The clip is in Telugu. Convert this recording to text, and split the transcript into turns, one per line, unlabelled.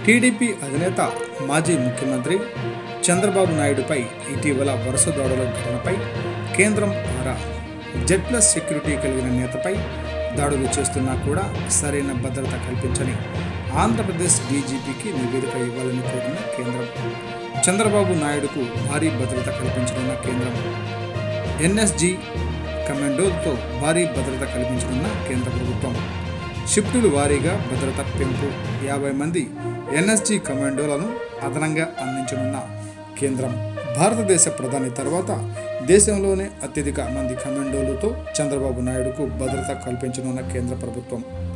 టీడీపీ అధినేత మాజీ ముఖ్యమంత్రి చంద్రబాబు నాయుడుపై ఇటీవల వరుస దాడుల ఘటనపై కేంద్రం ద్వారా జెడ్ ప్లస్ సెక్యూరిటీ కలిగిన నేతపై దాడులు చేస్తున్నా కూడా సరైన భద్రత కల్పించని ఆంధ్రప్రదేశ్ డీజీపీకి నివేదిక ఇవ్వాలని కోరిన కేంద్రం చంద్రబాబు నాయుడుకు భారీ భద్రత కల్పించనున్న కేంద్రం ఎన్ఎస్జి కమాండోలతో భారీ భద్రత కల్పించనున్న కేంద్ర ప్రభుత్వం షిఫ్టులు వారీగా భద్రత పెంపు యాభై మంది ఎన్ఎస్జి కమాండోలను అదనంగా అందించనున్న కేంద్రం భారతదేశ ప్రధాని తర్వాత దేశంలోనే అత్యధిక మంది కమాండోలతో చంద్రబాబు నాయుడుకు భద్రత కల్పించనున్న కేంద్ర ప్రభుత్వం